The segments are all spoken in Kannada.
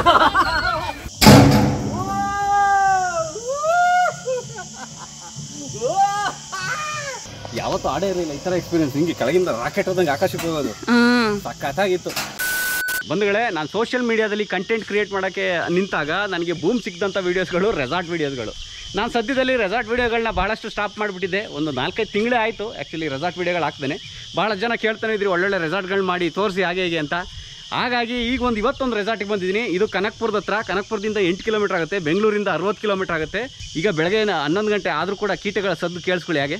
ಯಾವತ್ತೂ ಆಡೇ ಇರಲಿಲ್ಲ ಈ ಥರ ಎಕ್ಸ್ಪೀರಿಯನ್ಸ್ ಹಿಂಗೆ ಕೆಳಗಿಂದ ರಾಕೆಟ್ ಹೋದಂಗೆ ಆಕಾಶಕ್ಕೆ ಹೋಗೋದು ಹ್ಮ್ ಸಖತ್ತಾಗಿತ್ತು ಬಂಧುಗಳೇ ನಾನು ಸೋಷಿಯಲ್ ಮೀಡಿಯಾದಲ್ಲಿ ಕಂಟೆಂಟ್ ಕ್ರಿಯೇಟ್ ಮಾಡೋಕ್ಕೆ ನಿಂತಾಗ ನನಗೆ ಬೂಮ್ ಸಿಕ್ಕಿದಂಥ ವೀಡಿಯೋಸ್ಗಳು ರೆಸಾರ್ಟ್ ವೀಡಿಯೋಸ್ಗಳು ನಾನು ಸದ್ಯದಲ್ಲಿ ರೆಸಾರ್ಟ್ ವೀಡಿಯೋಗಳನ್ನ ಭಾಳಷ್ಟು ಸ್ಟಾಪ್ ಮಾಡಿಬಿಟ್ಟಿದ್ದೆ ಒಂದು ನಾಲ್ಕೈದು ತಿಂಗಳೇ ಆಯಿತು ಆ್ಯಕ್ಚುಲಿ ರೆಸಾರ್ಟ್ ವೀಡಿಯೋಗಳು ಹಾಕ್ತೇನೆ ಭಾಳ ಜನ ಕೇಳ್ತಾನೆ ಇದ್ರಿ ಒಳ್ಳೊಳ್ಳೆ ರೆಸಾರ್ಟ್ಗಳು ಮಾಡಿ ತೋರಿಸಿ ಹಾಗೆ ಹೀಗೆ ಅಂತ ಹಾಗಾಗಿ ಈಗ ಒಂದು ಇವತ್ತೊಂದು ರೆಸಾರ್ಟಿಗೆ ಬಂದಿದ್ದೀನಿ ಇದು ಕನಕ್ಪುರದ ಹತ್ರ ಕನಕ್ಪುರದಿಂದ ಎಂಟು ಕಿಲೋಮೀಟರ್ ಆಗುತ್ತೆ ಬೆಂಗಳೂರಿಂದ ಅರವತ್ತು ಕಿಲೋಮೀಟರ್ ಆಗುತ್ತೆ ಈಗ ಬೆಳಗ್ಗೆ ಹನ್ನೊಂದು ಗಂಟೆ ಆದರೂ ಕೂಡ ಕೀಟಗಳ ಸದ್ದು ಕೇಳಿಸ್ಕೊಳ್ಳಿ ಹಾಗೆ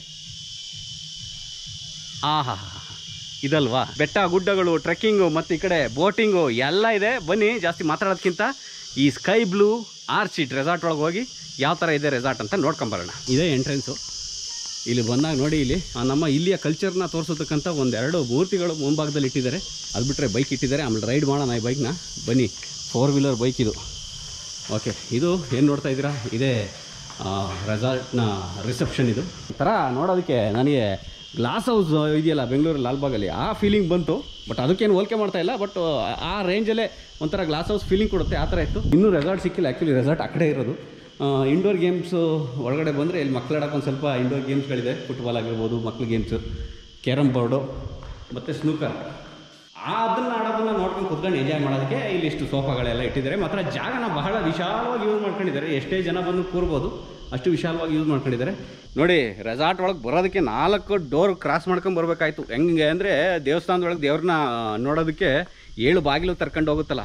ಆಹಾ ಇದಲ್ವಾ ಬೆಟ್ಟ ಗುಡ್ಡಗಳು ಟ್ರೆಕ್ಕಿಂಗು ಮತ್ತು ಈ ಕಡೆ ಬೋಟಿಂಗು ಎಲ್ಲ ಇದೆ ಬನ್ನಿ ಜಾಸ್ತಿ ಮಾತಾಡೋದಕ್ಕಿಂತ ಈ ಸ್ಕೈ ಬ್ಲೂ ಆರ್ಚಿಡ್ ರೆಸಾರ್ಟ್ ಒಳಗೆ ಹೋಗಿ ಯಾವ ಥರ ಇದೆ ರೆಸಾರ್ಟ್ ಅಂತ ನೋಡ್ಕೊಂಬರೋಣ ಇದೇ ಎಂಟ್ರೆನ್ಸು ಇಲ್ಲಿ ಬಂದಾಗ ನೋಡಿ ಇಲ್ಲಿ ಆ ನಮ್ಮ ಇಲ್ಲಿಯ ಕಲ್ಚರ್ನ ತೋರಿಸೋದಕ್ಕಂಥ ಒಂದೆರಡು ಮೂರ್ತಿಗಳು ಮುಂಭಾಗದಲ್ಲಿ ಇಟ್ಟಿದ್ದಾರೆ ಅದು ಬಿಟ್ಟರೆ ಬೈಕ್ ಇಟ್ಟಿದ್ದಾರೆ ಆಮೇಲೆ ರೈಡ್ ಮಾಡೋಣ ಈ ಬೈಕ್ನ ಬನ್ನಿ ಫೋರ್ ವೀಲರ್ ಬೈಕ್ ಇದು ಓಕೆ ಇದು ಏನು ನೋಡ್ತಾ ಇದ್ದೀರಾ ಇದೇ ರೆಸಾರ್ಟ್ನ ರಿಸೆಪ್ಷನ್ ಇದು ಥರ ನೋಡೋದಕ್ಕೆ ನನಗೆ ಗ್ಲಾಸ್ ಹೌಸ್ ಇದೆಯಲ್ಲ ಬೆಂಗಳೂರು ಲಾಲ್ಬಾಗಲ್ಲಿ ಆ ಫೀಲಿಂಗ್ ಬಂತು ಬಟ್ ಅದಕ್ಕೇನು ಹೋಲಿಕೆ ಮಾಡ್ತಾ ಇಲ್ಲ ಬಟ್ ಆ ರೇಂಜಲ್ಲೇ ಒಂಥರ ಗ್ಲಾಸ್ ಹೌಸ್ ಫೀಲಿಂಗ್ ಕೊಡುತ್ತೆ ಆ ಥರ ಇತ್ತು ಇನ್ನೂ ರೆಸಾರ್ಟ್ ಸಿಕ್ಕಿಲ್ಲ ಆ್ಯಕ್ಚುಲಿ ರೆಸಾರ್ಟ್ ಆ ಕಡೆ ಇರೋದು ಇಂಡೋರ್ ಗೇಮ್ಸು ಒಳಗಡೆ ಬಂದರೆ ಇಲ್ಲಿ ಮಕ್ಳು ಆಡೋಕೆ ಒಂದು ಸ್ವಲ್ಪ ಇಂಡೋರ್ ಗೇಮ್ಸ್ಗಳಿದೆ ಫುಟ್ಬಾಲ್ ಆಗಿರ್ಬೋದು ಮಕ್ಳು ಗೇಮ್ಸು ಕ್ಯಾರಮ್ ಬೋರ್ಡು ಮತ್ತು ಸ್ನೂಕರ್ ಆ ಅದನ್ನ ಆಡೋದನ್ನ ನೋಡ್ಕೊಂಡು ಕುತ್ಕೊಂಡು ಎಂಜಾಯ್ ಮಾಡೋದಕ್ಕೆ ಇಲ್ಲಿ ಇಷ್ಟು ಸೋಫಾಗಳೆಲ್ಲ ಇಟ್ಟಿದ್ದಾರೆ ಮಾತ್ರ ಜಾಗನ ಬಹಳ ವಿಶಾಲವಾಗಿ ಯೂಸ್ ಮಾಡ್ಕೊಂಡಿದ್ದಾರೆ ಎಷ್ಟೇ ಜನ ಬಂದು ಕೂರ್ಬೋದು ಅಷ್ಟು ವಿಶಾಲವಾಗಿ ಯೂಸ್ ಮಾಡ್ಕೊಂಡಿದ್ದಾರೆ ನೋಡಿ ರೆಸಾರ್ಟ್ ಒಳಗೆ ಬರೋದಕ್ಕೆ ನಾಲ್ಕು ಡೋರ್ ಕ್ರಾಸ್ ಮಾಡ್ಕೊಂಡು ಬರಬೇಕಾಯ್ತು ಹೆಂಗೆ ಅಂದರೆ ದೇವಸ್ಥಾನದೊಳಗೆ ದೇವ್ರನ್ನ ನೋಡೋದಕ್ಕೆ ಏಳು ಬಾಗಿಲು ತರ್ಕೊಂಡು ಹೋಗುತ್ತಲ್ಲ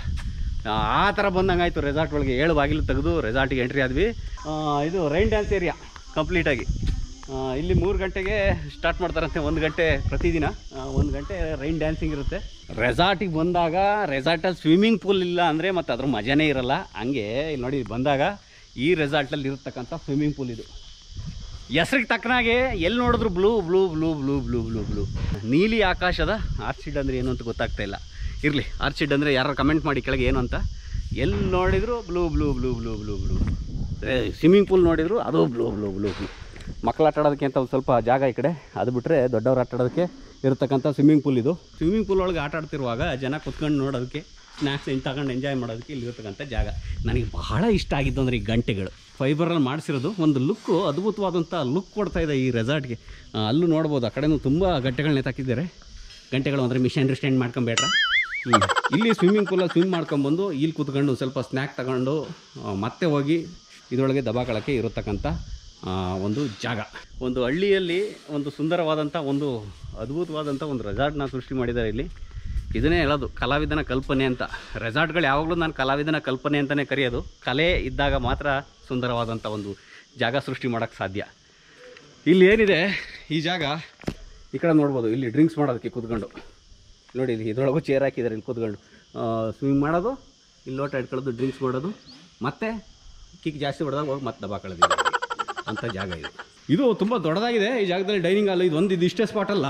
ಆ ಥರ ಬಂದಂಗಾಯ್ತು ರೆಸಾರ್ಟ್ ಒಳಗೆ ಏಳು ಬಾಗಿಲು ತೆಗೆದು ರೆಸಾರ್ಟಿಗೆ ಎಂಟ್ರಿ ಆದ್ವಿ ಆ, ಇದು ರೈನ್ ಡ್ಯಾನ್ಸ್ ಏರಿಯಾ ಕಂಪ್ಲೀಟಾಗಿ ಆ, ಇಲ್ಲಿ ಮೂರು ಗಂಟೆಗೆ ಸ್ಟಾರ್ಟ್ ಮಾಡ್ತಾರಂತೆ ಒಂದು ಗಂಟೆ ಪ್ರತಿದಿನ ಒಂದು ಗಂಟೆ ರೈನ್ ಡ್ಯಾನ್ಸಿಂಗ್ ಇರುತ್ತೆ ರೆಸಾರ್ಟಿಗೆ ಬಂದಾಗ ರೆಸಾರ್ಟಲ್ಲಿ ಸ್ವಿಮ್ಮಿಂಗ್ ಪೂಲ್ ಇಲ್ಲ ಅಂದರೆ ಮತ್ತು ಅದ್ರ ಮಜಾನೇ ಇರಲ್ಲ ಹಂಗೆ ಇಲ್ಲಿ ನೋಡಿ ಬಂದಾಗ ಈ ರೆಸಾರ್ಟಲ್ಲಿ ಇರತಕ್ಕಂಥ ಸ್ವಿಮ್ಮಿಂಗ್ ಪೂಲ್ ಇದು ಹೆಸ್ರಿಗೆ ತಕ್ಕನಾಗೆ ಎಲ್ಲಿ ನೋಡಿದ್ರು blue blue blue blue blue blue blue ನೀಲಿ ಆಕಾಶದ ಆರ್ಚಿಡ್ ಅಂದರೆ ಏನು ಅಂತ ಗೊತ್ತಾಗ್ತಾ ಇಲ್ಲ ಇರಲಿ ಆರ್ಚಿಡ್ ಅಂದರೆ ಯಾರು ಕಮೆಂಟ್ ಮಾಡಿ ಕೆಳಗೆ ಏನು ಅಂತ ಎಲ್ಲಿ ನೋಡಿದ್ರು blue blue blue blue blue blue swimming pool ನೋಡಿದ್ರು ಅದು ಬ್ಲೂ ಬ್ಲೂ ಬ್ಲೂ ಬ್ಲೂ ಮಕ್ಕಳು ಆಟ ಆಡೋದಕ್ಕೆ ಅಂತ ಒಂದು ಸ್ವಲ್ಪ ಜಾಗ ಈ ಕಡೆ ಅದು ಬಿಟ್ಟರೆ ದೊಡ್ಡವ್ರು ಆಟ ಆಡೋದಕ್ಕೆ ಇರತಕ್ಕಂಥ ಸ್ವಿಮ್ಮಿಂಗ್ ಪೂಲ್ ಇದು ಸ್ವಿಮ್ಮಿಂಗ್ ಪೂಲ್ ಒಳಗೆ ಆಟ ಆಡ್ತಿರುವಾಗ ಜನ ಕುತ್ಕೊಂಡು ನೋಡೋದಕ್ಕೆ ಸ್ನ್ಯಾಕ್ಸ್ ಏನು ತಗೊಂಡು ಎಂಜಾಯ್ ಮಾಡೋದಕ್ಕೆ ಇಲ್ಲಿ ಇರತಕ್ಕಂಥ ಜಾಗ ನನಗೆ ಬಹಳ ಇಷ್ಟ ಆಗಿದ್ದು ಅಂದರೆ ಈ ಗಂಟೆಗಳು ಫೈಬರಲ್ಲಿ ಮಾಡಿಸಿರೋದು ಒಂದು ಲುಕ್ಕು ಅದ್ಭುತವಾದಂಥ ಲುಕ್ ಕೊಡ್ತಾ ಇದೆ ಈ ರೆಸಾರ್ಟ್ಗೆ ಆ, ಅಲ್ಲೂ ನೋಡ್ಬೋದು ಆ ಕಡೆನೂ ತುಂಬ ಗಂಟೆಗಳನ್ನ ನೇತಾಕಿದ್ದಾರೆ ಗಂಟೆಗಳು ಅಂದರೆ ಮಿಷನ್ ಸ್ಟ್ಯಾಂಡ್ ಮಾಡ್ಕೊಂಬೇಡ್ರ ಹ್ಞೂ ಇಲ್ಲಿ ಸ್ವಿಮ್ಮಿಂಗ್ ಪೂಲಲ್ಲಿ ಸ್ವಿಮ್ ಮಾಡ್ಕೊಂಬಂದು ಇಲ್ಲಿ ಕೂತ್ಕೊಂಡು ಸ್ವಲ್ಪ ಸ್ನ್ಯಾಕ್ ತಗೊಂಡು ಆ, ಮತ್ತೆ ಹೋಗಿ ಇದರೊಳಗೆ ದಬಾಕೊಳ್ಳೋಕ್ಕೆ ಇರತಕ್ಕಂಥ ಆ, ಒಂದು ಜಾಗ ಒಂದು ಹಳ್ಳಿಯಲ್ಲಿ ಒಂದು ಸುಂದರವಾದಂಥ ಒಂದು ಅದ್ಭುತವಾದಂಥ ಒಂದು ರೆಸಾರ್ಟ್ನ ಸೃಷ್ಟಿ ಮಾಡಿದ್ದಾರೆ ಇಲ್ಲಿ ಇದನ್ನೇ ಹೇಳೋದು ಕಲಾವಿದನ ಕಲ್ಪನೆ ಅಂತ ರೆಸಾರ್ಟ್ಗಳು ಯಾವಾಗಲೂ ನಾನು ಕಲಾವಿದನ ಕಲ್ಪನೆ ಅಂತಲೇ ಕರೆಯೋದು ಕಲೆ ಇದ್ದಾಗ ಮಾತ್ರ ಸುಂದರವಾದಂಥ ಒಂದು ಜಾಗ ಸೃಷ್ಟಿ ಮಾಡೋಕ್ಕೆ ಸಾಧ್ಯ ಇಲ್ಲಿ ಏನಿದೆ ಈ ಜಾಗ ಈ ಕಡೆ ನೋಡ್ಬೋದು ಇಲ್ಲಿ ಡ್ರಿಂಕ್ಸ್ ಮಾಡೋದಕ್ಕೆ ಕೂತ್ಕೊಂಡು ನೋಡಿ ಇಲ್ಲಿ ಇದ್ರೊಳಗೂ ಚೇರ್ ಹಾಕಿದ್ದಾರೆ ಇಲ್ಲಿ ಕೂತ್ಕೊಂಡು ಸ್ವಿಮ್ ಮಾಡೋದು ಇಲ್ಲಿ ಲೋಟ ಇಟ್ಕೊಳ್ಳೋದು ಡ್ರಿಂಕ್ಸ್ ಮಾಡೋದು ಮತ್ತೆ ಕಿಕ್ ಜಾಸ್ತಿ ಹೊಡೆದಾಗ ಹೋಗಿ ಮತ್ತೆ ದಬಾಕೊಳ್ಳೋದು ಇಲ್ಲಿ. ಅಂಥ ಜಾಗ ಇದು ಇದು ತುಂಬ ದೊಡ್ಡದಾಗಿದೆ ಈ ಜಾಗದಲ್ಲಿ ಡೈನಿಂಗ್ ಹಾಲ್ ಇದು ಒಂದು ಇದು ಇಷ್ಟೇ ಸ್ಪಾಟ್ ಅಲ್ಲ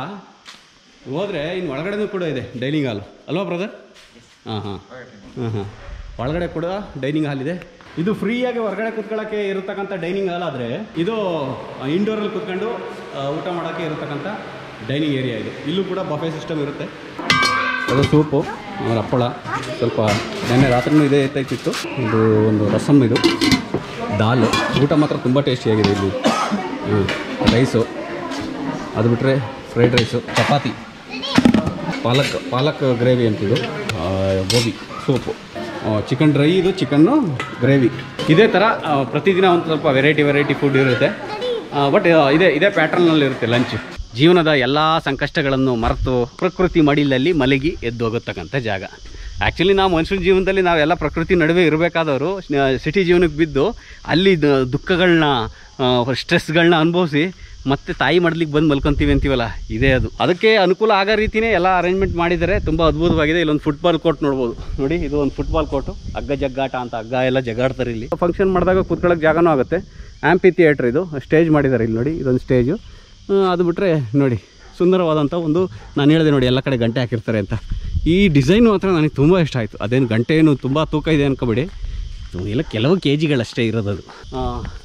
ಹೋದರೆ ಇನ್ನು ಒಳಗಡೆನೂ ಕೂಡ ಇದೆ ಡೈನಿಂಗ್ ಹಾಲ್ ಅಲ್ವಾ ಬ್ರದರ್ ಹಾಂ ಹಾಂ ಹಾಂ ಹಾಂ ಒಳಗಡೆ ಕೂಡ ಡೈನಿಂಗ್ ಹಾಲ್ ಇದೆ ಇದು ಫ್ರೀಯಾಗಿ ಹೊರಗಡೆ ಕೂತ್ಕೊಳ್ಳೋಕ್ಕೆ ಇರತಕ್ಕಂಥ ಡೈನಿಂಗ್ ಹಾಲ್ ಆದರೆ ಇದು ಇಂಡೋರಲ್ಲಿ ಕೂತ್ಕೊಂಡು ಆ, ಊಟ ಮಾಡೋಕ್ಕೆ ಇರತಕ್ಕಂಥ ಡೈನಿಂಗ್ ಏರಿಯಾ ಇದು ಇಲ್ಲೂ ಕೂಡ ಬಫೆ ಸಿಸ್ಟಮ್ ಇರುತ್ತೆ ಅದು ಸೂಪು ಆಮೇಲೆ ಹಪ್ಪಳ ಸ್ವಲ್ಪ ನೆನ್ನೆ ರಾತ್ರಿನೂ ಇದೇ ಎತ್ತೈತಿತ್ತು ಇದು ಒಂದು ರಸಮ್ ಇದು ದಾಲ್ ಊಟ ಮಾತ್ರ ತುಂಬ ಟೇಸ್ಟಿಯಾಗಿದೆ ಇಲ್ಲಿ ಹ್ಮ್. ರೈಸು ಅದು ಬಿಟ್ಟರೆ fried rice chapati palak palak gravy ಅಂತಿದು ಆ, ಗೋಬಿ ಸೂಪು ಚಿಕನ್ ಡ್ರೈ ಇದು ಚಿಕನ್ನು ಗ್ರೇವಿ ಇದೇ ಥರ ಆ, ಪ್ರತಿದಿನ ಒಂದು ಸ್ವಲ್ಪ ವೆರೈಟಿ ವೆರೈಟಿ ಫುಡ್ ಇರುತ್ತೆ ಬಟ್ ಇದೇ ಇದೇ ಪ್ಯಾಟ್ರನ್ನಲ್ಲಿ ಇರುತ್ತೆ ಲಂಚ್ ಜೀವನದ ಎಲ್ಲ ಸಂಕಷ್ಟಗಳನ್ನು ಮರೆತು ಪ್ರಕೃತಿ ಮಡಿಲಲ್ಲಿ ಮಲಗಿ ಎದ್ದೋಗತಕ್ಕಂಥ ಜಾಗ ಆ್ಯಕ್ಚುಲಿ ನಾವು ಮನುಷ್ಯನ ಜೀವನದಲ್ಲಿ ನಾವೆಲ್ಲ ಪ್ರಕೃತಿ ನಡುವೆ ಇರಬೇಕಾದವರು ಸಿಟಿ ಜೀವನಕ್ಕೆ ಬಿದ್ದು ಅಲ್ಲಿ ದ- ದುಃಖಗಳನ್ನ ಸ್ಟ್ರೆಸ್ಗಳನ್ನ ಅನುಭವಿಸಿ ಮತ್ತೆ ತಾಯಿ ಮಡ್ಲಿಕ್ಕೆ ಬಂದು ಮಲ್ಕೊಂತೀವಿ ಅಂತೀವಲ್ಲ ಇದೇ ಅದು ಅದಕ್ಕೆ ಅನುಕೂಲ ಆಗೋ ರೀತಿಯೇ ಎಲ್ಲ ಅರೇಂಜ್ಮೆಂಟ್ ಮಾಡಿದ್ದಾರೆ ತುಂಬ ಅದ್ಭುತವಾಗಿದೆ ಇಲ್ಲೊಂದು ಫುಟ್ಬಾಲ್ ಕೋರ್ಟ್ ನೋಡ್ಬೋದು ನೋಡಿ ಇದು ಒಂದು ಫುಟ್ಬಾಲ್ ಕೋರ್ಟು ಹಗ್ಗ ಜಗ್ಗಾಟ ಅಂತ ಹಗ್ಗ ಎಲ್ಲ ಜಗಾಡ್ತಾರೆ ಇಲ್ಲಿ ಫಂಕ್ಷನ್ ಮಾಡಿದಾಗ ಕೂತ್ಕೊಳ್ಳೋಕೆ ಜಾಗನೂ ಆಗುತ್ತೆ ಆ್ಯಂಪಿ ಥಿಯೇಟ್ರ್ ಇದು ಸ್ಟೇಜ್ ಮಾಡಿದ್ದಾರೆ ಇಲ್ಲಿ ನೋಡಿ ಇದೊಂದು ಸ್ಟೇಜು ಅದು ಬಿಟ್ಟರೆ ನೋಡಿ ಸುಂದರವಾದಂಥ ಒಂದು ನಾನು ಹೇಳಿದೆ ನೋಡಿ ಎಲ್ಲ ಕಡೆ ಗಂಟೆ ಹಾಕಿರ್ತಾರೆ ಅಂತ ಈ ಡಿಸೈನು ಮಾತ್ರ ನನಗೆ ತುಂಬ ಇಷ್ಟ ಆಯಿತು ಅದೇನು ಗಂಟೆ ಏನು ತುಂಬ ತೂಕ ಇದೆ ಅನ್ಕೋಬೇಡಿ ಎಲ್ಲ ಕೆಲವು ಕೆ ಜಿಗಳಷ್ಟೇ ಇರೋದದು ಆ,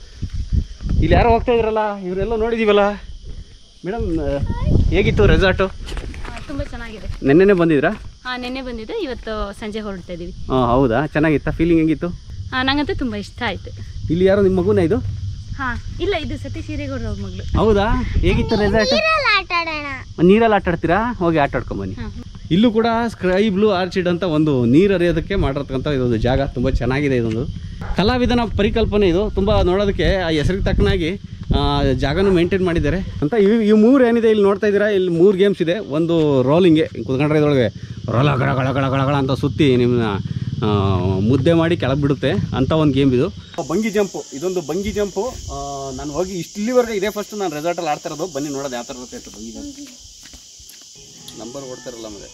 ಇಲ್ಲಿ ಯಾರೋ ಹೋಗ್ತಾ ಇದ್ರಲ್ಲ ಇವರೆಲ್ಲ ನೋಡಿದೀವಲ್ಲ ಮೇಡಮ್ ಹೇಗಿತ್ತು ರೆಸಾರ್ಟು ತುಂಬ ಚೆನ್ನಾಗಿದೆ ನೆನ್ನೆನೇ ಬಂದಿದ್ರಾ ಹಾ ನೆನ್ನೆ ಬಂದಿದ್ದು ಇವತ್ತು ಸಂಜೆ ಹೊರಡ್ತಾ ಇದೀವಿ ಹಾಂ ಹೌದಾ ಚೆನ್ನಾಗಿತ್ತಾ ಫೀಲಿಂಗ್ ಹೆಂಗಿತ್ತು ಆ, ನಂಗಂತೂ ತುಂಬಾ ಇಷ್ಟ ಆಯ್ತು ಇಲ್ಲಿ ಯಾರೋ ನಿಮ್ಮ ಮಗುನ ಇದು ಹಾ ಇಲ್ಲ ಇದು ಸತೀಶ್ ಹಿರೇಗೌಡ್ರ ಅವ್ರ ಮಗಳು ಹೌದಾ ಹೇಗಿತ್ತು ರೆಸಾರ್ಟ್ ನೀರಲ್ಲಿ ಆಟ ಆಡ್ತೀರಾ ಹೋಗಿ ಆಟ ಆಡ್ಕೊಂಬನ್ನಿ ಹಾ. ಇಲ್ಲೂ ಕೂಡ ಸ್ಕೈ ಬ್ಲೂ ಆರ್ಚಿಡ್ ಅಂತ ಒಂದು ನೀರು ಹರಿಯೋದಕ್ಕೆ ಮಾಡಿರ್ತಕ್ಕಂಥ ಇದೊಂದು ಜಾಗ ತುಂಬ ಚೆನ್ನಾಗಿದೆ ಇದೊಂದು ಕಲಾವಿದನ ಪರಿಕಲ್ಪನೆ ಇದು ತುಂಬ ನೋಡೋದಕ್ಕೆ ಆ ಹೆಸರಿಗೆ ತಕ್ಕನಾಗಿ ಆ, ಜಾಗನೂ ಮೇಂಟೈನ್ ಮಾಡಿದ್ದಾರೆ ಅಂತ ಇವು ಈ ಮೂರು ಏನಿದೆ ಇಲ್ಲಿ ನೋಡ್ತಾ ಇದ್ದೀರಾ ಇಲ್ಲಿ ಮೂರು ಗೇಮ್ಸ್ ಇದೆ ಒಂದು ರೋಲಿಂಗೆ ಕುತ್ಕೊಂಡ್ರೆ ಇದ್ರೊಳಗೆ ರೋಲ ಗಳ ಗಳ ಗಳ ಗಳ ಗಳ ಅಂತ ಸುತ್ತಿ ನಿಮ್ಮನ್ನ ಆ, ಮುದ್ದೆ ಮಾಡಿ ಕೆಳಗೆ ಬಿಡುತ್ತೆ ಅಂತ ಒಂದು ಗೇಮ್ ಇದು ಬಂಗಿ ಜಂಪು ಇದೊಂದು ಬಂಗಿ ಜಂಪು ನಾನು ಹೋಗಿ ಇಷ್ಟಲ್ಲಿವರೆಗೆ ಇದೇ ಫಸ್ಟ್ ನಾನು ರೆಸಾರ್ಟಲ್ಲಿ ಆಡ್ತಾ ಇರೋದು ಬನ್ನಿ ನೋಡೋದು ಯಾವ ಥರ ಇರುತ್ತೆ ಬಂಗಿ ಜಂಪ್ ನಂಬರ್ ಓಡ್ತಾರಲ್ಲ ಆಮೇಲೆ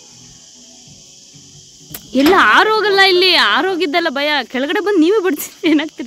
ಎಲ್ಲ ಆರೋಗಲ್ಲ ಇಲ್ಲಿ ಆರೋಗಿದ್ದಲ್ಲ ಭಯ ಕೆಳಗಡೆ ಬಂದು ನೀವೇ ಬಿಡ್ತೀರಿ ಏನಾಗ್ತೀರ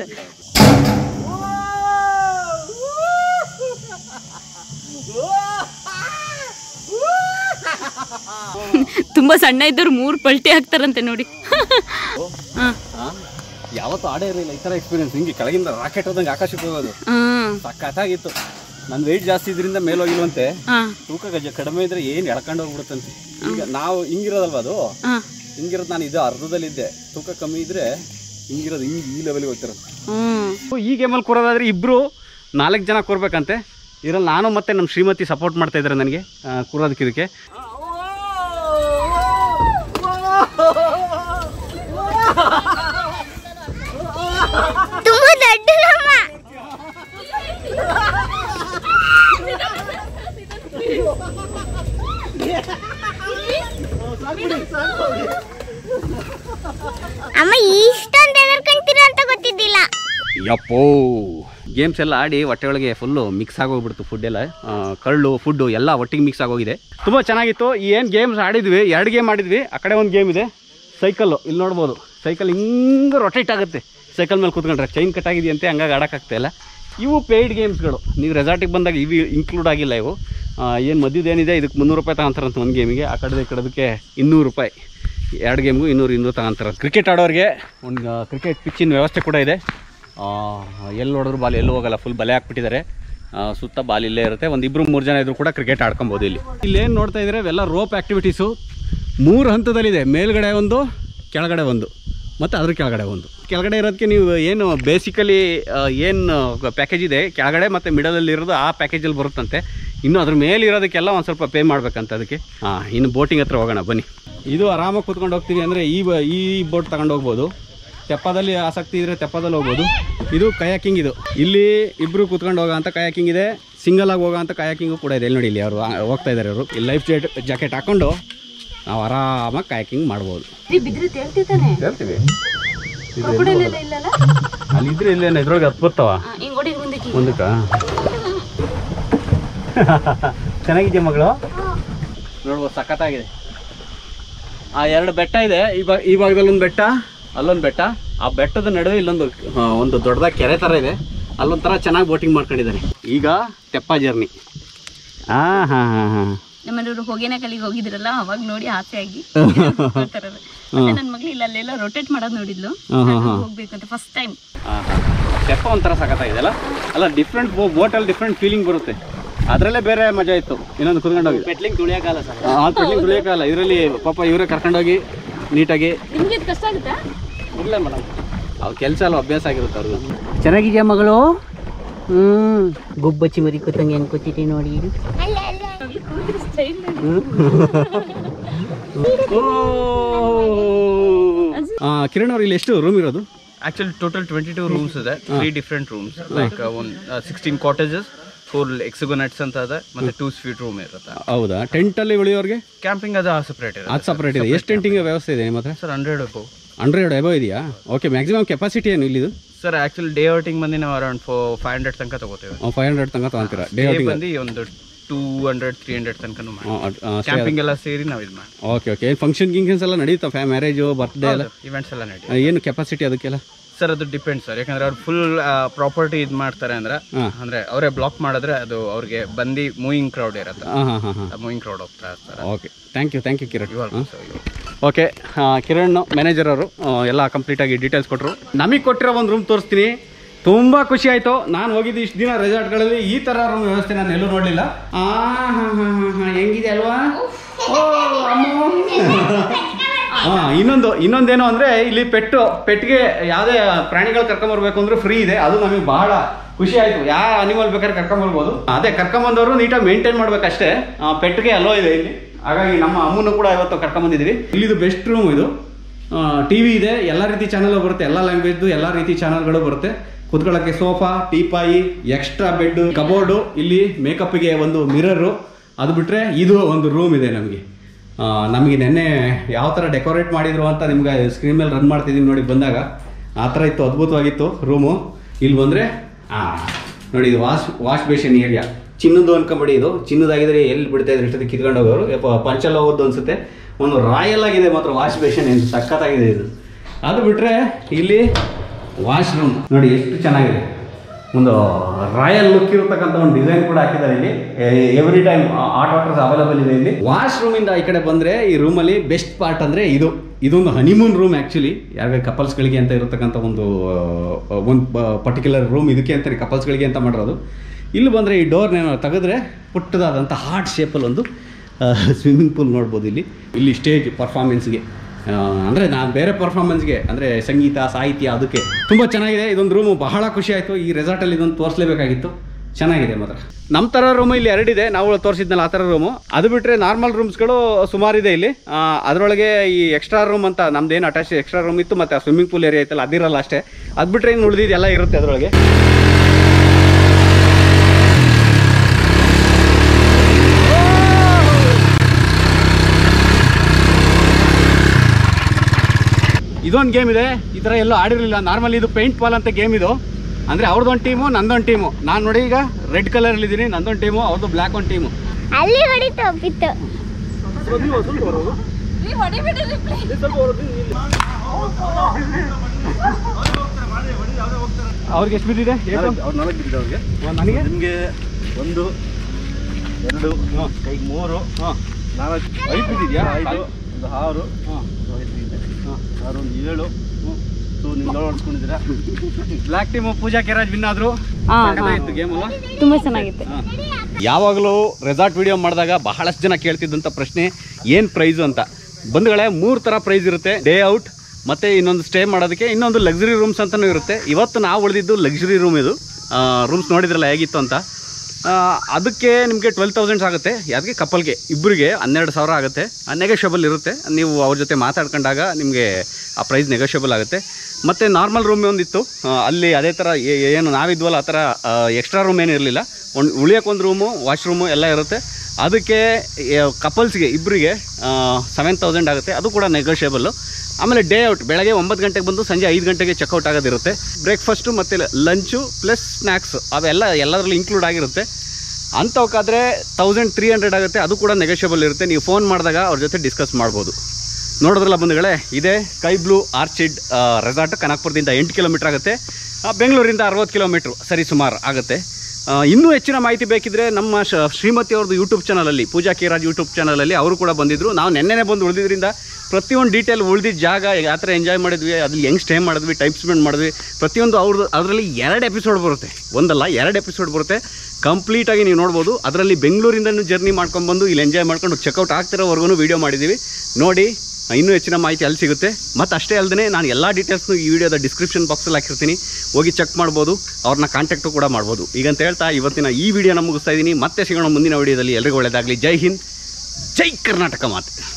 ತುಂಬಾ ಸಣ್ಣ ಇದ್ದವ್ರು ಮೂರು ಪಲ್ಟಿ ಹಾಕ್ತಾರಂತೆ ನೋಡಿ ಹಾ ಯಾವತ್ತೂ ಆಡೇ ಇರಲಿಲ್ಲ ಈ ಥರ ಎಕ್ಸ್ಪೀರಿಯನ್ಸ್ ಹಿಂಗೆ ಕೆಳಗಿಂದ ರಾಕೆಟ್ ಹೋದಂಗೆ ಆಕಾಶಕ್ಕೆ ಹೋಗೋದು ಹಾ ಸಖತ್ತಾಗಿತ್ತು ನನ್ನ ವೆಯ್ಟ್ ಜಾಸ್ತಿ ಇದರಿಂದ ಮೇಲೆ ಹೋಗಿಲ್ವಂತೆ ಹಾ ತೂಕ ಗಜ ಕಡಿಮೆ ಇದ್ರೆ ಏನು ಎಳ್ಕೊಂಡು ಹೋಗ್ಬಿಡುತ್ತಂತೆ ಈಗ ನಾವು ಹಿಂಗಿರೋದಲ್ವ ಅದು ಹಾ ಹಿಂಗಿರೋದು ನಾನು ಇದು ಅರ್ಧದಲ್ಲಿದ್ದೆ ತೂಕ ಕಮ್ಮಿ ಇದ್ರೆ ಹಿಂಗಿರೋದು ಹಿಂಗೆ ಈ ಲೆವೆಲ್ಗೆ ಹೋಗ್ತಿರೋದು ಹ್ಮ್ ಈ ಗೇಮಲ್ಲಿ ಕೂರೋದಾದ್ರೆ ಇಬ್ಬರು ನಾಲ್ಕು ಜನ ಕೂರ್ಬೇಕಂತೆ ಇದ್ರಲ್ಲಿ ನಾನು ಮತ್ತೆ ನಮ್ಮ ಶ್ರೀಮತಿ ಸಪೋರ್ಟ್ ಮಾಡ್ತಾ ಇದ್ದಾರೆ ನನಗೆ ಆ, ಕೂರೋದಕ್ಕೆ ಇದಕ್ಕೆ ತುಂಬಾ ದೊಡ್ಡದಮ್ಮ ಅಮ್ಮ ಇಷ್ಟೊಂದು ಎದರ್ಕೊಂತೀರ ಅಂತ ಗೊತ್ತಿದ್ದಿಲ್ಲ ಯಪ್ಪೋ ಗೇಮ್ಸ್ ಎಲ್ಲ ಆಡಿ ಹೊಟ್ಟೆ ಒಳಗೆ ಫುಲ್ಲು ಮಿಕ್ಸ್ ಆಗೋಗ್ಬಿಡ್ತು ಫುಡ್ ಎಲ್ಲ ಆ, ಕಳ್ಳು ಫುಡ್ಡು ಎಲ್ಲ ಒಟ್ಟಿಗೆ ಮಿಕ್ಸ್ ಆಗೋಗಿದೆ ತುಂಬ ಚೆನ್ನಾಗಿತ್ತು ಈ ಏನು ಗೇಮ್ಸ್ ಆಡಿದ್ವಿ ಎರಡು ಗೇಮ್ ಆಡಿದ್ವಿ ಆ ಕಡೆ ಒಂದು ಗೇಮ್ ಇದೆ ಸೈಕಲ್ಲು ಇಲ್ಲಿ ನೋಡ್ಬೋದು ಸೈಕಲ್ ಹಿಂಗೆ ರೊಟೇಟ್ ಆಗುತ್ತೆ ಸೈಕಲ್ ಮೇಲೆ ಕೂತ್ಕೊಂಡ್ರೆ ಚೈನ್ ಕಟ್ ಆಗಿದೆಯಂತೆ ಹಂಗಾಗಿ ಆಡೋಕ್ಕಾಗ್ತಾ ಇಲ್ಲ ಇವು ಪೇಯ್ಡ್ ಗೇಮ್ಸ್ಗಳು ನೀವು ರೆಸಾರ್ಟಿಗೆ ಬಂದಾಗ ಇವು ಇನ್ಕ್ಲೂಡ್ ಆಗಿಲ್ಲ ಇವು ಏನು ಮಧ್ಯದೇನಿದೆ ಇದಕ್ಕೆ ಮುನ್ನೂರು ರೂಪಾಯಿ ತಗೊಂತಾರಂತ ಒಂದು ಗೇಮಿಗೆ ಆ ಕಡೆದು ಈ ಕಡೆದಕ್ಕೆ ಇನ್ನೂರು ರೂಪಾಯಿ ಎರಡು ಗೇಮ್ಗೂ ಇನ್ನೂರು ಇನ್ನೂರು ತಗೊಂತಾರೆ ಕ್ರಿಕೆಟ್ ಆಡೋರಿಗೆ ಒಂದು ಕ್ರಿಕೆಟ್ ಪಿಚ್ಚಿನ ವ್ಯವಸ್ಥೆ ಕೂಡ ಇದೆ ಎಲ್ಲಿ ನೋಡಿದ್ರು ಬಾಲ್ ಎಲ್ಲೂ ಹೋಗಲ್ಲ ಫುಲ್ ಬಲೆ ಹಾಕ್ಬಿಟ್ಟಿದ್ದಾರೆ ಆ, ಸುತ್ತ ಬಾಲ್ ಇಲ್ಲೇ ಇರುತ್ತೆ ಒಂದು ಇಬ್ಬರು ಮೂರು ಜನ ಇದ್ರು ಕೂಡ ಕ್ರಿಕೆಟ್ ಆಡ್ಕೊಬೋದು ಇಲ್ಲಿ ಇಲ್ಲಿ ಏನು ನೋಡ್ತಾ ಇದ್ರೆ ಇವೆಲ್ಲ ರೋಪ್ ಆ್ಯಕ್ಟಿವಿಟೀಸು ಮೂರು ಹಂತದಲ್ಲಿದೆ ಮೇಲ್ಗಡೆ ಒಂದು ಕೆಳಗಡೆ ಒಂದು ಮತ್ತು ಅದ್ರ ಕೆಳಗಡೆ ಒಂದು ಕೆಳಗಡೆ ಇರೋದಕ್ಕೆ ನೀವು ಏನು ಬೇಸಿಕಲಿ ಏನು ಪ್ಯಾಕೇಜ್ ಇದೆ ಕೆಳಗಡೆ ಮತ್ತು ಮಿಡಲಲ್ಲಿ ಇರೋದು ಆ ಪ್ಯಾಕೇಜಲ್ಲಿ ಬರುತ್ತಂತೆ ಇನ್ನು ಅದ್ರ ಮೇಲೆ ಇರೋದಕ್ಕೆಲ್ಲ ಒಂದು ಸ್ವಲ್ಪ ಪೇ ಮಾಡ್ಬೇಕಂತ ಅದಕ್ಕೆ ಹಾಂ ಇನ್ನು ಬೋಟಿಂಗ್ ಹತ್ರ ಹೋಗೋಣ ಬನ್ನಿ ಇದು ಆರಾಮಾಗಿ ಕೂತ್ಕೊಂಡು ಹೋಗ್ತೀವಿ ಅಂದರೆ ಈ ಬ- ಈ ಬೋಟ್ ತಗೊಂಡು ಹೋಗ್ಬೋದು ತೆಪ್ಪದಲ್ಲಿ ಆಸಕ್ತಿ ಇದ್ರೆ ತೆಪ್ಪದಲ್ಲಿ ಹೋಗ್ಬೋದು ಇದು ಕಯಾಕಿಂಗ್ ಇದು ಇಲ್ಲಿ ಇಬ್ರು ಕೂತ್ಕೊಂಡು ಹೋಗೋ ಅಂತ ಕಯಾಕಿಂಗ್ ಇದೆ ಸಿಂಗಲ್ ಆಗಿ ಹೋಗೋ ಅಂತ ಕಯಾಕಿಂಗು ಕೂಡ ಇದೆ ಇಲ್ಲಿ ನೋಡಿ ಇಲ್ಲಿ ಅವರು ಹೋಗ್ತಾ ಇದ್ದಾರೆ ಅವರು ಇಲ್ಲಿ ಲೈಫ್ ಜಾಕೆಟ್ ಜಾಕೆಟ್ ಹಾಕೊಂಡು ನಾವು ಆರಾಮಾಗಿ ಕಯಾಕಿಂಗ್ ಮಾಡ್ಬೋದು ಬಿದ್ರೆ ತೇಳ್ತಿದ್ದಾನೆ ಹೇಳ್ತೀವಿ ಇಲ್ಲಲ್ಲ ಅಲ್ಲಿದ್ರೆ ಇಲ್ಲೇನು ಇದ್ರೊಳಗೆ ಹತ್ತು ಬರ್ತಾವ ಹಿಂಗ್ ಹೊಡಿ ಮುಂದಕ್ಕೆ ಮುಂದಕ್ಕ ಚೆನ್ನಾಗಿದೆಯಾ ಮಗಳು ನೋಡ್ಬೋದು ಸಖತ್ತಾಗಿದೆ ಆ ಎರಡು ಬೆಟ್ಟ ಇದೆ ಈ ಬಾ ಈ ಭಾಗದಲ್ಲಿ ಒಂದು ಬೆಟ್ಟ ಅಲ್ಲೊಂದು ಬೆಟ್ಟ ಆ ಬೆಟ್ಟದ ನಡುವೆ ಇಲ್ಲೊಂದು ಆ, ಒಂದು ದೊಡ್ಡದಾದ ಕೆರೆ ಥರ ಇದೆ ಅಲ್ಲೊಂಥರ ಚೆನ್ನಾಗಿ ಬೋಟಿಂಗ್ ಮಾಡ್ಕೊಂಡಿದ್ದಾರೆ ಈಗ ತೆಪ್ಪ ಜರ್ನಿ ಹಾಂ ಹಾಂ ಹಾಂ ಹಾಂ ನಮ್ಮನೆಯವರು ಹೊಗೆನ ಕಲಿಗೆ ಹೋಗಿದ್ರಲ್ಲ ಅವಾಗ ನೋಡಿ ಆಸೆ ಆಗಿ ಬರ್ತಾರಲ್ಲ. ಮತ್ತೆ ನನ್ನ ಮಗಳು ಇಲ್ಲ ಅಲ್ಲೆಲ್ಲ ರೊಟೇಟ್ ಮಾಡೋದು ನೋಡಿದ್ಲು ಹಾಂ ಹಾಂ ನಾನು ಹಾಂ ಹೋಗ್ಬೇಕಂತ ಫಸ್ಟ್ ಟೈಮ್ ತೆಪ್ಪ ಒಂಥರ ಸಖತ್ತಾಗಿದೆ ಅಲ್ಲ ಅಲ್ಲ ಡಿಫ್ರೆಂಟ್ ಬೋಟಲ್ಲಿ ಡಿಫ್ರೆಂಟ್ ಫೀಲಿಂಗ್ ಬರುತ್ತೆ ಅದರಲ್ಲೇ ಬೇರೆ ಮಜಾ ಇತ್ತು ಇನ್ನೊಂದು ಕುತ್ಕೊಂಡು ಹೋಗಿ ಪೆಟ್ಲಿಂಗ್ ತುಳಿಯಕ್ಕಾಗಲ್ಲ ಸರ್ ಆ ಪೆಟ್ಲಿಂಗ್ ತುಳಿಯೋಕ್ಕಲ್ಲ ಇದರಲ್ಲಿ ಪಾಪ ಇವರೇ ಕರ್ಕೊಂಡೋಗಿ ನೀಟಾಗಿ ನಿಮ್ಗೆ ಇದು ಕಷ್ಟ ಆಗುತ್ತಾ ಇಲ್ಲ ಮೇಡಮ್ ಅವ್ರ ಕೆಲಸ ಎಲ್ಲ ಅಭ್ಯಾಸ ಆಗಿರುತ್ತೆ ಅವ್ರಿಗೆ ಚೆನ್ನಾಗಿದೆಯಾ ಮಗಳು ಹ್ಞೂ ಗುಬ್ಬಚ್ಚಿ ಮರಿ ಕೂತಂಗೆ ಹೆಂಗೆ ಕೂತಿದ್ದೆ ನೋಡಿ ಕಿರಣ್ ಅವ್ರು ಇಲ್ಲಿ ಎಷ್ಟು ರೂಮ್ ಇರೋದು actually total twenty two rooms ಇದೆ three different rooms like one sixteen cottages four ಎಕ್ಸಿಗೋನೆಟ್ಸ್ ಅಂತ ಇದೆ ಮತ್ತೆ ಟೂ ಸ್ವೀಟ್ ರೂಮ್ ಇರುತ್ತೆ ಹೌದಾ ಟೆಂಟಲ್ಲಿ ಉಳಿಯೋರಿಗೆ ಕ್ಯಾಂಪಿಂಗ್ ಅದು ಸಪ್ರೇಟ್ ಇದೆ ಅದು ಸಪ್ರೇಟ್ ಇದೆ ಎಷ್ಟು ಟೆಂಟಿಂಗ್ ವ್ಯವಸ್ಥೆ ಇದೆ ನಿಮ್ಮ ಹತ್ರ sir hundred above hundred above ಇದೆಯಾ ಓಕೆ ಮ್ಯಾಕ್ಸಿಮಮ್ ಕೆಪಾಸಿಟಿ ಏನು ಇಲ್ಲಿದು ಸರ್ ಆಕ್ಚುಲಿ ಡೇ ಔಟಿಂಗ್ ಬಂದು ನಾವು ಅರೌಂಡ್ ಫೋ ಫೈವ್ ಹಂಡ್ರೆಡ್ ತನಕ ತಗೋತೇವೆ ಫೈವ್ ಹಂಡ್ರೆಡ್ ತನಕ ತಗೊಂತೀರಾ ಡೇ ಡೇ ಔಟಿಂಗ್ ಬಂದು ಒಂದು ಟೂ ಹಂಡ್ರೆಡ್ ತ್ರೀ ಹಂಡ್ರೆಡ್ ತನಕ ಮಾಡಿ ಕ್ಯಾಂಪಿಂಗ್ ಎಲ್ಲ ಸೇರಿ ನಾವು ಇದು ಮಾಡಿ ಓಕೆ ಓಕೆ ಏನು ಫಂಕ್ಷನ್ ಗಿಂಕ್ಷನ್ಸ್ ಎಲ್ಲ ನಡೀತಾ ಫ್ಯಾ ಮ್ಯಾರೇಜು ಬರ್ತ್ಡೇ ಎಲ್ಲ ಇವೆಂಟ್ಸ್ ಎಲ್ಲ ನಡಿ ಆ, ಏನು ಕೆಪಾಸಿಟಿ ಅದಕ್ಕೆಲ್ಲ ಸರ್ ಅದು ಡಿಪೆಂಡ್ ಸರ್ ಯಾಕಂದ್ರೆ ಅವ್ರು ಫುಲ್ ಪ್ರಾಪರ್ಟಿ ಇದು ಮಾಡ್ತಾರೆ ಅಂದ್ರೆ ಹಾಂ ಅಂದ್ರೆ ಅವರೇ ಬ್ಲಾಕ್ ಮಾಡಿದ್ರೆ ಅದು ಅವ್ರಿಗೆ ಬಂದು ಮೂವಿಂಗ್ ಕ್ರೌಡ್ ಇರುತ್ತೆ ಹಾಂ ಹಾಂ ಹಾಂ ಹಾಂ ಮೂವಿಂಗ್ ಕ್ರೌಡ್ ಹೋಗ್ತಾ ಇರ್ತಾರೆ okay thank you thank you Kiran ಇವಾಗ ಸೊ ಓಕೆ ಕಿರಣ್ ಮ್ಯಾನೇಜರ್ ಅವರು ಆ, ಎಲ್ಲ ಕಂಪ್ಲೀಟಾಗಿ ಡೀಟೇಲ್ಸ್ ಕೊಟ್ಟರು ನಮಗೆ ಕೊಟ್ಟಿರೋ ಒಂದು ರೂಮ್ ತೋರಿಸ್ತೀನಿ ತುಂಬ ಖುಷಿ ಆಯಿತು ನಾನು ಹೋಗಿದ್ದು ಇಷ್ಟು ದಿನ ರೆಸಾರ್ಟ್ಗಳಲ್ಲಿ ಈ ಥರ ರೂಮ್ ವ್ಯವಸ್ಥೆ ನಾನು ಎಲ್ಲೂ ನೋಡಲಿಲ್ಲ ಹಾಂ ಹಾಂ ಹಾಂ ಹಾಂ ಹೆಂಗಿದೆ ಅಲ್ವಾ ಓ ಅಮ್ಮ ಹಾ ಇನ್ನೊಂದು ಇನ್ನೊಂದೇನು ಅಂದ್ರೆ ಇಲ್ಲಿ ಪೆಟ್ಟು ಪೆಟ್ಗೆ ಯಾವುದೇ ಪ್ರಾಣಿಗಳು ಕರ್ಕೊಂಬರ್ಬೇಕು ಅಂದ್ರೆ ಫ್ರೀ ಇದೆ ಅದು ನಮಗೆ ಬಹಳ ಖುಷಿ ಆಯ್ತು ಯಾವ ಅನಿಮಲ್ ಬೇಕಾದ್ರೆ ಕರ್ಕೊಂಬರ್ಬೋದು ಅದೇ ಕರ್ಕೊಂಬಂದವರು ನೀಟಾಗಿ ಮೇಂಟೈನ್ ಮಾಡ್ಬೇಕಷ್ಟೇ ಆ, ಪೆಟ್ಗೆ ಅಲೋ ಇದೆ ಇಲ್ಲಿ ಹಾಗಾಗಿ ನಮ್ಮ ಅಮ್ಮನ್ನು ಕೂಡ ಇವತ್ತು ಕರ್ಕೊಂಬಂದಿದ್ದೀವಿ ಇಲ್ಲಿದು ಬೆಸ್ಟ್ ರೂಮ್ ಇದು ಟಿವಿ ಇದೆ ಎಲ್ಲ ರೀತಿ ಚಾನಲ್ ಬರುತ್ತೆ ಎಲ್ಲ ಲ್ಯಾಂಗ್ವೇಜ್ದು ಎಲ್ಲ ರೀತಿ ಚಾನಲ್ಗಳು ಬರುತ್ತೆ ಕುತ್ಕೊಳ್ಳೋಕ್ಕೆ sofa teapoy extra bed cupboard ಇಲ್ಲಿ ಮೇಕಪ್ಗೆ ಒಂದು ಮಿರರು ಅದು ಬಿಟ್ಟರೆ ಇದು ಒಂದು ರೂಮ್ ಇದೆ ನಮಗೆ ನಮಗೆ ನೆನ್ನೆ ಯಾವ ಥರ ಡೆಕೋರೇಟ್ ಮಾಡಿದ್ರು ಅಂತ ನಿಮ್ಗೆ ಸ್ಕ್ರೀನ್ ಮೇಲೆ ರನ್ ಮಾಡ್ತಿದ್ದೀವಿ ನೋಡಿ ಬಂದಾಗ ಆ ಥರ ಇತ್ತು ಅದ್ಭುತವಾಗಿತ್ತು ರೂಮು ಇಲ್ಲಿ ಬಂದರೆ ನೋಡಿ ಇದು ವಾಶ್ ವಾಶ್ ಬೇಸಿನ್ ಏರಿಯಾ ಚಿನ್ನದ್ದು ಅನ್ಕೊಂಬಿಡಿ ಇದು ಚಿನ್ನದಾಗಿದ್ರೆ ಎಲ್ಲಿ ಬಿಡ್ತಾ ಇದ್ರೆ ಇಷ್ಟೊತ್ತಿಗೆ ಕಿತ್ಕೊಂಡು ಹೋಗೋರು ಯಪ್ಪ ಪಂಚಲ್ಲ ಹೋದ್ದು ಅನ್ಸುತ್ತೆ ಒಂದು ರಾಯಲ್ ಆಗಿದೆ ಮಾತ್ರ ವಾಶ್ ಬೇಸಿನ್ ಏನು ಸಖತ್ತಾಗಿದೆ ಇದು ಅದು ಬಿಟ್ಟರೆ ಇಲ್ಲಿ ವಾಶ್ರೂಮ್ ನೋಡಿ ಎಷ್ಟು ಚೆನ್ನಾಗಿದೆ ಒಂದು ರಾಯಲ್ ಲುಕ್ ಇರತಕ್ಕಂಥ ಒಂದು ಡಿಸೈನ್ ಕೂಡ ಹಾಕಿದ್ದಾರೆ ಇಲ್ಲಿ every time hot waters available ಇದೆ ಇಲ್ಲಿ ವಾಶ್ರೂಮ್ ಇಂದ ಈ ಕಡೆ ಬಂದ್ರೆ ಈ ರೂಮಲ್ಲಿ ಬೆಸ್ಟ್ ಪಾರ್ಟ್ ಅಂದ್ರೆ ಇದು ಇದೊಂದು ಹನಿಮೂನ್ ರೂಮ್ ಆಕ್ಚುಲಿ ಯಾರಿಗೆ ಕಪಲ್ಸ್ಗಳಿಗೆ ಅಂತ ಇರತಕ್ಕಂಥ ಒಂದು ಆ, ಒಂದು ಪರ್ಟಿಕ್ಯುಲರ್ ರೂಮ್ ಇದಕ್ಕೆ ಅಂತಾನೆ ಕಪಲ್ಸ್ಗಳಿಗೆ ಅಂತ ಮಾಡಿರೋದು ಇಲ್ಲಿ ಬಂದರೆ ಈ ಡೋರ್ನ ತೆಗೆದ್ರೆ ಪುಟ್ಟದಾದಂಥ ಹಾರ್ಟ್ ಶೇಪಲ್ಲಿ ಒಂದು ಸ್ವಿಮ್ಮಿಂಗ್ ಪೂಲ್ ನೋಡ್ಬೋದು ಇಲ್ಲಿ ಇಲ್ಲಿ ಸ್ಟೇಜ್ ಪರ್ಫಾರ್ಮೆನ್ಸ್ಗೆ ಅಂದರೆ ನಾನು ಬೇರೆ ಪರ್ಫಾರ್ಮೆನ್ಸ್ಗೆ ಅಂದರೆ ಸಂಗೀತ ಸಾಹಿತ್ಯ ಅದಕ್ಕೆ ತುಂಬ ಚೆನ್ನಾಗಿದೆ ಇದೊಂದು ರೂಮು ಬಹಳ ಖುಷಿ ಆಯಿತು ಈ ರೆಸಾರ್ಟಲ್ಲಿ ಇದೊಂದು ತೋರಿಸಲೇಬೇಕಾಗಿತ್ತು ಚೆನ್ನಾಗಿದೆ ಮಾತ್ರ ನಮ್ಮ ಥರ ರೂಮು ಇಲ್ಲಿ ಎರಡಿದೆ ನಾವು ತೋರಿಸಿದ್ನಲ್ಲ ಆ ಥರ ರೂಮು ಅದು ಬಿಟ್ಟರೆ ನಾರ್ಮಲ್ ರೂಮ್ಸ್ಗಳು ಸುಮಾರಿದೆ ಇಲ್ಲಿ ಆ, ಅದರೊಳಗೆ ಈ ಎಕ್ಸ್ಟ್ರಾ ರೂಮ್ ಅಂತ ನಮ್ದೇನು ಅಟ್ಯಾಚ್ ಎಕ್ಸ್ಟ್ರಾ ರೂಮ್ ಇತ್ತು ಮತ್ತು ಸ್ವಿಮ್ಮಿಂಗ್ ಪೂಲ್ ಏರಿಯಾ ಐತಲ್ಲ ಅದಿರಲ್ಲ ಅಷ್ಟೇ ಅದು ಬಿಟ್ಟರೆ ಇನ್ನು ಉಳಿದಿದ್ದು ಎಲ್ಲ ಇರುತ್ತೆ ಅದರೊಳಗೆ ಇದೊಂದು ಗೇಮ್ ಇದೆ ಈ ಥರ ಎಲ್ಲೂ ಆಡಿರಲಿಲ್ಲ ನಾರ್ಮಲಿ ಇದು ಪೇಂಟ್ ಬಾಲ್ ಅಂತ ಗೇಮ್ ಇದು ಅಂದರೆ ಅವ್ರದ್ದೊಂದು ಟೀಮು ನಂದೊಂದು ಟೀಮು ನಾನು ನೋಡಿ ಈಗ ರೆಡ್ ಕಲರಲ್ಲಿದ್ದೀನಿ ನಂದೊಂದು ಟೀಮು ಅವ್ರದ್ದು ಬ್ಲ್ಯಾಕ್ ಒಂದು ಟೀಮು ಅಲ್ಲಿ ಹೊಡಿತು ಒಪ್ಪಿತ್ತು ಅವ್ರಿಗೆ ಎಷ್ಟು ಬಿದ್ದಿದೆ ಎಷ್ಟು? ಅವ್ರು ನಾಲ್ಕು ಬಿದ್ದಿದೆ ಅವ್ರಿಗೆ ಒಂದ್ ನನಗೆ ನಿಮಗೆ ಒಂದು ಎರಡು ಕೈಗೆ ಮೂರು ಹಾಂ ನಾಲ್ಕು ಐದು ಬಿದ್ದಿದ್ಯಾ ಐದು ಒಂದು ಆರು ಹಾಂ ಒಂದು ಐದು ಬಿದ್ದಿದೆ ಹಾಂ ಆರು ಒಂದು ಏಳು ಸೊ ನೀವು ಹೊಡ್ಸ್ಕೊಂಡಿದ್ದೀರಾ ಬ್ಲ್ಯಾಕ್ ಟೀಮು ಪೂಜಾ ಕೆರಾಜ್ ವಿನ್ ಆದ್ರು ಹಾ, ಇತ್ತು ಗೇಮ್ ಅಲ್ಲ ತುಂಬಾ ಚೆನ್ನಾಗಿತ್ತು ಯಾವಾಗಲೂ ರೆಸಾರ್ಟ್ ವಿಡಿಯೋ ಮಾಡಿದಾಗ ಬಹಳಷ್ಟು ಜನ ಕೇಳ್ತಿದ್ದಂಥ ಪ್ರಶ್ನೆ ಏನು ಪ್ರೈಸು ಅಂತ ಬಂಧುಗಳೇ ಮೂರು ಥರ ಪ್ರೈಸ್ ಇರುತ್ತೆ ಡೇ ಔಟ್ ಮತ್ತು ಇನ್ನೊಂದು ಸ್ಟೇ ಮಾಡೋದಕ್ಕೆ ಇನ್ನೊಂದು ಲಕ್ಸುರಿ ರೂಮ್ಸ್ ಅಂತಲೂ ಇರುತ್ತೆ ಇವತ್ತು ನಾವು ಉಳಿದಿದ್ದು ಲಕ್ಸುರಿ ರೂಮ್ ಇದು ರೂಮ್ಸ್ ನೋಡಿದ್ರಲ್ಲ ಹೇಗಿತ್ತು ಅಂತ ಆ, ಅದಕ್ಕೆ ನಿಮಗೆ ಟ್ವೆಲ್ ತೌಸಂಡ್ಸ್ ಆಗುತ್ತೆ ಅದಕ್ಕೆ ಕಪಲ್ಗೆ ಇಬ್ಬರಿಗೆ ಹನ್ನೆರಡು ಸಾವಿರ ಆಗುತ್ತೆ ನೆಗೋಷಿಯಬಲ್ ಇರುತ್ತೆ ನೀವು ಅವ್ರ ಜೊತೆ ಮಾತಾಡ್ಕೊಂಡಾಗ ನಿಮಗೆ ಆ ಪ್ರೈಸ್ ನೆಗೋಷಿಯಬಲ್ ಆಗುತ್ತೆ ಮತ್ತು ನಾರ್ಮಲ್ ರೂಮ್ ಒಂದಿತ್ತು ಆ, ಅಲ್ಲಿ ಅದೇ ಥರ ಏ- ಏನು ನಾವಿದ್ವಲ್ಲ ಆ ಥರ ಎಕ್ಸ್ಟ್ರಾ ರೂಮ್ ಏನು ಇರಲಿಲ್ಲ ಒಂದು ಉಳಿಯೋಕ್ಕೊಂದು ರೂಮು ವಾಶ್ರೂಮು ಎಲ್ಲ ಇರುತ್ತೆ ಅದಕ್ಕೆ ಕಪಲ್ಸ್ಗೆ ಇಬ್ಬರಿಗೆ ಸೆವೆನ್ ತೌಸಂಡ್ ಆಗುತ್ತೆ ಅದು ಕೂಡ ನೆಗೋಷಿಯಬಲ್ಲು ಆಮೇಲೆ ಡೇ ಔಟ್ ಬೆಳಗ್ಗೆ ಒಂಬತ್ತು ಗಂಟೆಗೆ ಬಂದು ಸಂಜೆ ಐದು ಗಂಟೆಗೆ ಚೆಕ್ಔಟ್ ಆಗೋದಿರುತ್ತೆ ಬ್ರೇಕ್ಫಾಸ್ಟು ಮತ್ತು ಲಂಚು ಪ್ಲಸ್ ಸ್ನ್ಯಾಕ್ಸ್ ಅವೆಲ್ಲ ಎಲ್ಲದರಲ್ಲಿ ಇನ್ಕ್ಲೂಡ್ ಆಗಿರುತ್ತೆ ಅಂಥವಕ್ಕಾದರೆ ತೌಸಂಡ್ ತ್ರೀ ಹಂಡ್ರೆಡ್ ಆಗುತ್ತೆ ಅದು ಕೂಡ ನೆಗೋಷಿಯಬಲ್ ಇರುತ್ತೆ ನೀವು ಫೋನ್ ಮಾಡಿದಾಗ ಅವ್ರ ಜೊತೆ ಡಿಸ್ಕಸ್ ಮಾಡ್ಬೋದು ನೋಡಿದ್ರಲ್ಲ ಬಂಧುಗಳೇ ಇದೇ ಸ್ಕೈ ಬ್ಲೂ ಆರ್ಚಿಡ್ ರೆಸಾರ್ಟ್ ಕನಕಪುರದಿಂದ ಎಂಟು ಕಿಲೋಮೀಟರ್ ಆಗುತ್ತೆ ಆ, ಬೆಂಗಳೂರಿಂದ ಅರವತ್ತು ಕಿಲೋಮೀಟ್ರ್ ಸರಿ ಸುಮಾರು ಆಗುತ್ತೆ ಆ, ಇನ್ನೂ ಹೆಚ್ಚಿನ ಮಾಹಿತಿ ಬೇಕಿದ್ರೆ ನಮ್ಮ ಶ ಶ್ರೀಮತಿ ಅವ್ರದ್ದು ಯೂಟ್ಯೂಬ್ ಚಾನಲಲ್ಲಿ ಪೂಜಾ ಕೇರಾಜ್ ಯೂಟ್ಯೂಬ್ ಚಾನಲಲ್ಲಿ ಅವರು ಕೂಡ ಬಂದಿದ್ದರು ನಾವು ನೆನ್ನೆನೇ ಬಂದು ಉಳಿದಿದ್ರಿಂದ ಪ್ರತಿಯೊಂದು ಡೀಟೇಲ್ ಉಳಿದಿದ್ದ ಜಾಗ ಯಾವ ಥರ ಎಂಜಾಯ್ ಮಾಡಿದ್ವಿ ಅದ್ರಲ್ಲಿ ಹೆಂಗೆ ಸ್ಟೇ ಮಾಡಿದ್ವಿ ಟೈಮ್ ಸ್ಪೆಂಡ್ ಮಾಡಿದ್ವಿ ಪ್ರತಿಯೊಂದು ಅವ್ರದ್ದು ಅದರಲ್ಲಿ ಎರಡು ಎಪಿಸೋಡ್ ಬರುತ್ತೆ ಒಂದಲ್ಲ ಎರಡು ಎಪಿಸೋಡ್ ಬರುತ್ತೆ ಕಂಪ್ಲೀಟಾಗಿ ನೀವು ನೋಡ್ಬೋದು ಅದರಲ್ಲಿ ಬೆಂಗಳೂರಿಂದನೂ ಜರ್ನಿ ಮಾಡ್ಕೊಂಡ್ಬಂದು ಇಲ್ಲಿ ಎಂಜಾಯ್ ಮಾಡ್ಕೊಂಡು ಚೆಕ್ಔಟ್ ಆಗ್ತಿರೋವರೆಗೂ ವೀಡಿಯೋ ಮಾಡಿದ್ದೀವಿ ನೋಡಿ ಇನ್ನೂ ಹೆಚ್ಚಿನ ಮಾಹಿತಿ ಅಲ್ಲಿ ಸಿಗುತ್ತೆ ಮತ್ತು ಅಷ್ಟೇ ಅಲ್ಲದೆ ನಾನು ಎಲ್ಲ ಡೀಟೇಲ್ಸ್ನು ಈ ವಿಡಿಯೋದ ಡಿಸ್ಕ್ರಿಪ್ಷನ್ ಬಾಕ್ಸಲ್ಲಿ ಹಾಕಿರ್ತೀನಿ ಹೋಗಿ ಚೆಕ್ ಮಾಡ್ಬೋದು ಅವ್ರನ್ನ ಕಾಂಟ್ಯಾಕ್ಟು ಕೂಡ ಮಾಡ್ಬೋದು ಈಗಂತ ಹೇಳ್ತಾ ಇವತ್ತಿನ ಈ ವಿಡಿಯೋನ ಮುಗಿಸ್ತಾ ಇದ್ದೀನಿ ಮತ್ತೆ ಸಿಗೋಣ ಮುಂದಿನ ವಿಡಿಯೋದಲ್ಲಿ ಎಲ್ರಿಗೂ ಒಳ್ಳೆಯದಾಗಲಿ ಜೈ ಹಿಂದ್ ಜೈ ಕರ್ನಾಟಕ ಮಾತೆ